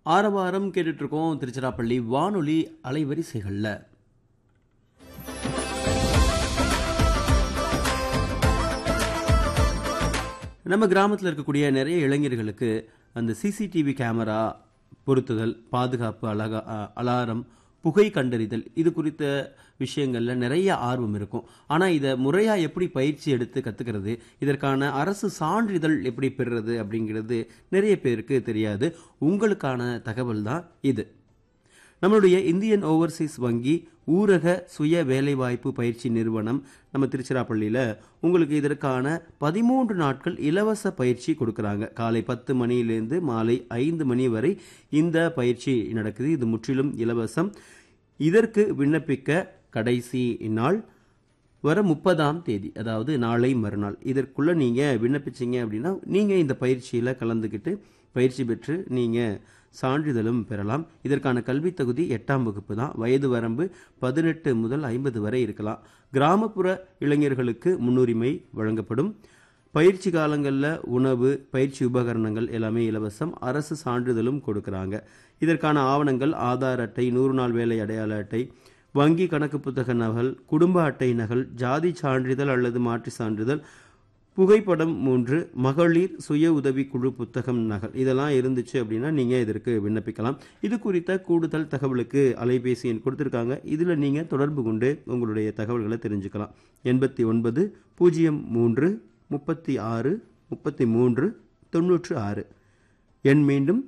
ஆரவாரம் கேட்டுட்டு இருக்கோம் திருச்சிராப்பள்ளி வானொலி அலைவரிசைகள்ல நம்ம கிராமத்தில் இருக்கக்கூடிய நிறைய இளைஞர்களுக்கு அந்த சிசிடிவி கேமரா பொருத்துதல் பாதுகாப்பு அலகா அ- அலாரம் புகை கண்டறிதல் இது குறித்த விஷயங்கள்ல நிறைய ஆர்வம் இருக்கும் ஆனா இதை முறையா எப்படி பயிற்சி எடுத்து கத்துக்கிறது இதற்கான அரசு சான்றிதழ் எப்படி பெறுறது அப்படிங்கிறது நிறைய பேருக்கு தெரியாது உங்களுக்கான தகவல் தான் இது நம்மளுடைய இந்தியன் ஓவர்சீஸ் வங்கி ஊரக சுய வேலைவாய்ப்பு பயிற்சி நிறுவனம் நம்ம திருச்சிராப்பள்ளியில் உங்களுக்கு இதற்கான பதிமூன்று நாட்கள் இலவச பயிற்சி கொடுக்குறாங்க காலை பத்து மணியிலேருந்து மாலை ஐந்து மணி வரை இந்த பயிற்சி நடக்குது இது முற்றிலும் இலவசம் இதற்கு விண்ணப்பிக்க கடைசி நாள் வர முப்பதாம் தேதி அதாவது நாளை மறுநாள் இதற்குள்ள நீங்க விண்ணப்பிச்சீங்க அப்படின்னா நீங்க இந்த பயிற்சியில கலந்துக்கிட்டு பயிற்சி பெற்று நீங்க சான்றிதழும் பெறலாம் இதற்கான கல்வி தகுதி எட்டாம் வகுப்பு தான் வயது வரம்பு பதினெட்டு முதல் ஐம்பது வரை இருக்கலாம் கிராமப்புற இளைஞர்களுக்கு முன்னுரிமை வழங்கப்படும் பயிற்சி காலங்களில் உணவு பயிற்சி உபகரணங்கள் எல்லாமே இலவசம் அரசு சான்றிதழும் கொடுக்கறாங்க இதற்கான ஆவணங்கள் ஆதார் அட்டை நூறு நாள் வேலை அடையாள அட்டை வங்கி கணக்கு புத்தக நகல் குடும்ப அட்டை நகல் ஜாதி சான்றிதழ் அல்லது மாற்று சான்றிதழ் புகைப்படம் மூன்று மகளிர் சுய உதவி குழு புத்தகம் நகல் இதெல்லாம் இருந்துச்சு அப்படின்னா நீங்க இதற்கு விண்ணப்பிக்கலாம் இது குறித்த கூடுதல் தகவலுக்கு அலைபேசி எண் கொடுத்துருக்காங்க இதுல நீங்க தொடர்பு கொண்டு உங்களுடைய தகவல்களை தெரிஞ்சுக்கலாம் எண்பத்தி ஒன்பது பூஜ்ஜியம் மூன்று முப்பத்தி ஆறு முப்பத்தி மூன்று தொண்ணூற்று ஆறு எண் மீண்டும்